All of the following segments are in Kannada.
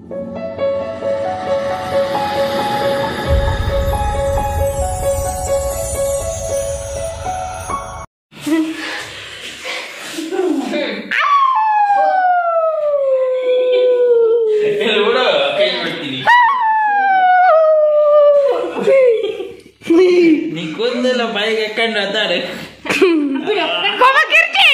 ಬಿಡು ಕೈ ಬಿಡ್ತೀನಿ ನೀ ಕೂದಲೆಲ್ಲ ಬಾಯಿಗೆ ಹಾಕೊಂಡು ಅದಾರೆ ಪಾಪ ಕಿರ್ತಿ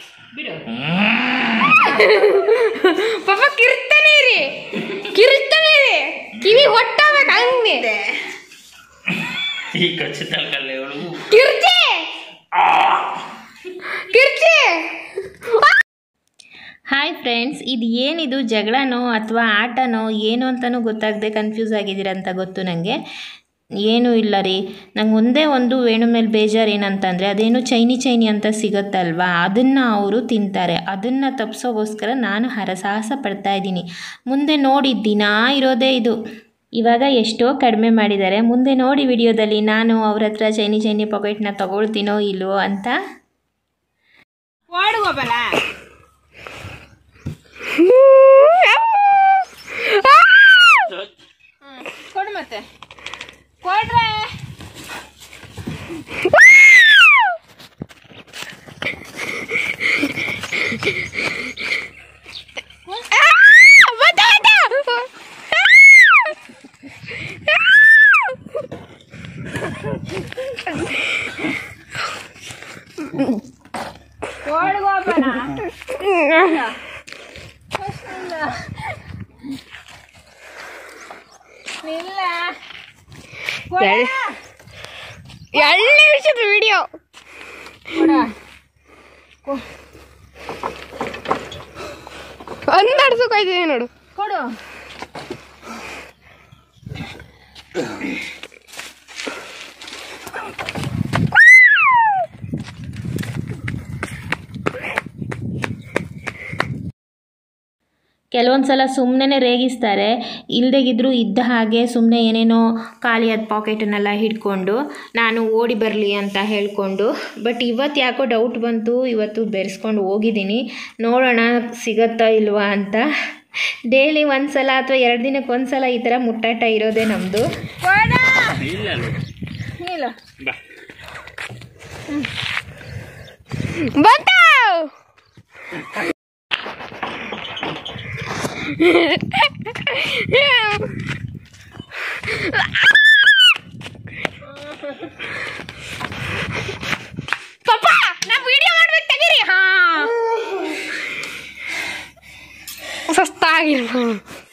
ಪಾಪ ಕಿರ್ತಾನೆ ರೀ ಕಿರ್ತಾನೆ ರೀ ಕಿವಿ ಹೊಟ್ಟಾಗ ಹಂಗೆ ಈ ಕಚ್ಚಿ ತಳ್ಕಲ್ಲ ಇವಳು ಕಿರ್ತಿ ಕಿರ್ತಿ ಹಾಯ್ ಫ್ರೆಂಡ್ಸ್ ಇದು ಏನಿದು ಜಗಳನೋ ಅಥವಾ ಆಟನೋ ಏನು ಅಂತಲೂ ಗೊತ್ತಾಗದೆ ಕನ್ಫ್ಯೂಸ್ ಆಗಿದ್ದೀರ ಅಂತ ಗೊತ್ತು ನನಗೆ ಏನೂ ಇಲ್ಲ ರೀ ನಂಗೆ ಒಂದೇ ಒಂದು ವೇಣು ಮೇಲೆ ಬೇಜಾರು ಏನಂತಂದರೆ ಅದೇನು ಚೈನಿ ಚೈನಿ ಅಂತ ಸಿಗುತ್ತಲ್ವಾ ಅದನ್ನು ಅವರು ತಿಂತಾರೆ ಅದನ್ನು ತಪ್ಸೋಗೋಸ್ಕರ ನಾನು ಹರಸಾಹಸ ಪಡ್ತಾ ಇದ್ದೀನಿ ಮುಂದೆ ನೋಡಿ ದಿನ ಇರೋದೇ ಇದು ಇವಾಗ ಎಷ್ಟೋ ಕಡಿಮೆ ಮಾಡಿದ್ದಾರೆ ಮುಂದೆ ನೋಡಿ ವಿಡಿಯೋದಲ್ಲಿ ನಾನು ಅವ್ರ ಹತ್ರ ಚೈನಿ ಚೈನಿ ಪಾಕೆಟ್ನ ತಗೊಳ್ತೀನೋ ಇಲ್ವೋ ಅಂತ ಓಡ್ಗೋಬಲ್ಲ ಕೊಡು ಮತ್ತೆ ಕೊಡ್ರೆ ಓಡ್ಗೋಬಲ್ಲ ಇಲ್ಲ ಎರಡು ನಿಮಿಷದ ವಿಡಿಯೋ ಒಂದೆರಡು ಸುಖ ಇದ್ದೀನಿ ನೋಡು ಕೊಡು ಕೆಲವೊಂದು ಸಲ ಸುಮ್ಮನೆ ರೇಗಿಸ್ತಾರೆ ಇಲ್ದೆಗಿದ್ರು ಇದ್ದ ಹಾಗೆ ಸುಮ್ಮನೆ ಏನೇನೋ ಖಾಲಿಯಾದ ಪಾಕೆಟನ್ನೆಲ್ಲ ಹಿಡ್ಕೊಂಡು ನಾನು ಓಡಿ ಬರಲಿ ಅಂತ ಹೇಳಿಕೊಂಡು ಬಟ್ ಇವತ್ತು ಯಾಕೋ ಡೌಟ್ ಬಂತು ಇವತ್ತು ಬೆರೆಸ್ಕೊಂಡು ಹೋಗಿದ್ದೀನಿ ನೋಡೋಣ ಸಿಗತ್ತಾ ಇಲ್ವಾ ಅಂತ ಡೈಲಿ ಒಂದು ಸಲ ಅಥವಾ ಎರಡು ದಿನಕ್ಕೆ ಒಂದು ಸಲ ಈ ಥರ ಮುಟ್ಟಾಟ ಇರೋದೇ ನಮ್ಮದು ಇಲ್ಲ ಇಲ್ಲ ಬಾ ಬಂತ ಪಾಪ ನಾ ವಿಡಿಯೋ ಮಾಡ್ಬೇಕು ತೆಗೀರಿ ಹಾ ಸಸ್ತಾಗಿರ್ಬೋದು